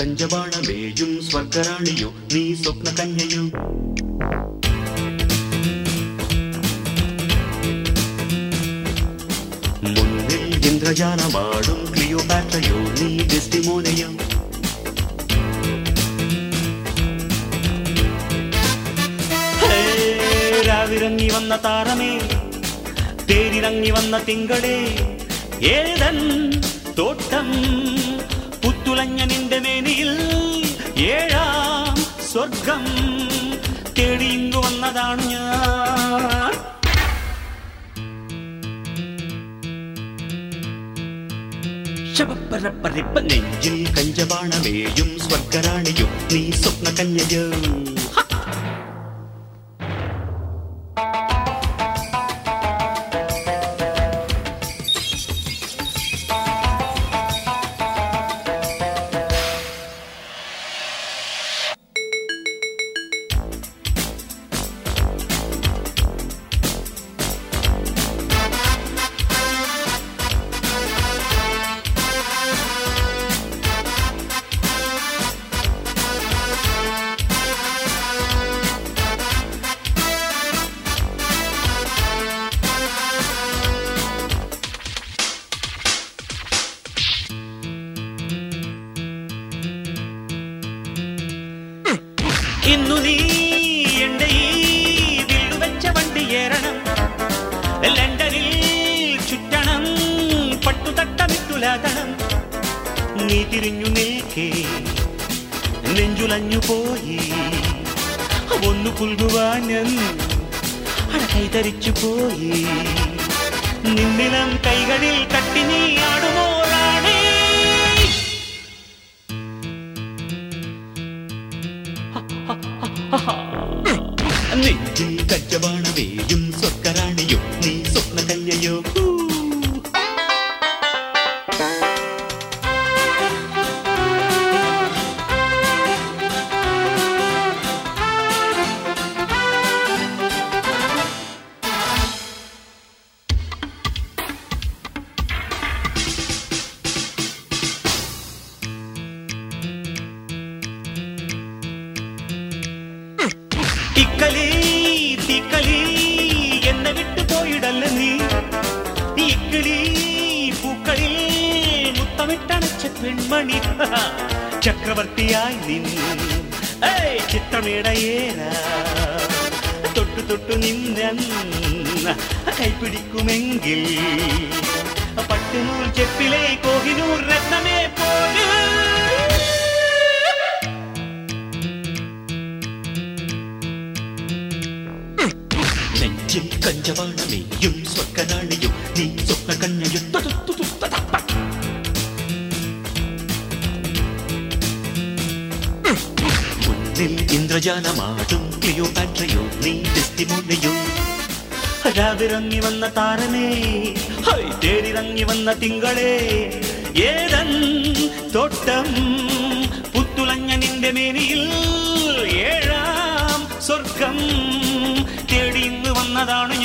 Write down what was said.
കഞ്ചബാണമേയും സ്വർഗറാണിയോ നീ സ്വപ്ന കന്യയോ മുന്നിൽ ഇന്ദ്രജാലമാടും ക്ലിയോപാട്രയോ നീ ഡെസ്റ്റിമോനയോ ഹേ, രാവിറങ്ങി വന്ന താരമേ തേരിറങ്ങി വന്ന തിങ്കളേ ഏതൻ തോട്ടം പുത്തുലഞ്ഞ നിന്റെ മേനിയിൽ ഏഴാം സ്വർഗം തേടിയിങ്ങു വന്നതാണ് ഞാൻ ശബപ്പരപ്പരിപ്പ നെഞ്ചിൽ കഞ്ചബാണമേയും സ്വർഗരാണിയും നീ സ്വപ്ന കന്യയോ ഇന്നു നീ എന്റെ ഈ വില്ലുവെച്ച വണ്ടിയേറണം ലണ്ടനിൽ ചുറ്റണം പട്ടുതട്ടമിട്ടുലാകണം നീ തിരിഞ്ഞു നിൽക്കേ നെഞ്ചുലഞ്ഞു പോയി ഒന്നു പുൽകുവാനും അടകൈതരിച്ചു പോയി നിന്നിലം കൈകളിൽ കട്ടി നീ ആടുമോ റാണി നെഞ്ചിൽ കച്ചവാണവേയും സ്വർഗരാണിയോ നീ സ്വപ്ന കന്യയോ ഇക്കലി തിക്കലി എന്നെ വിട്ടു പോയിടല്ല നീ ഇക്കിളി പൂക്കളിൽ മുത്തമിട്ടണച്ച പെൺമണി ചക്രവർത്തിയായി നിൻ ഏയ് ചിത്രമേടയേറ തൊട്ടു തൊട്ടു നിന്ന കൈപിടിക്കുമെങ്കിൽ പട്ടുനൂൽ ചെപ്പിലെ കോഹിനൂർ രത്നമേ പോലും നെഞ്ചിൽ കഞ്ചവാണമേയും സ്വർഗനാണിയും നീ സ്വപ്ന കന്യയും മുന്നിൽ ഇന്ദ്രജാലമാടും ക്ലിയോപാട്രയോ നീ ഡെസ്റ്റിമോനയോ രാവിറങ്ങി വന്ന താരമേ ഹൈ, തേരിറങ്ങി വന്ന തിങ്കളേ ഏതൻ തോട്ടം പുത്തുലഞ്ഞ നിന്റെ മേനിയിൽ ഏഴാം സ്വർഗം തേടി ഇന്ന് വന്നതാണ്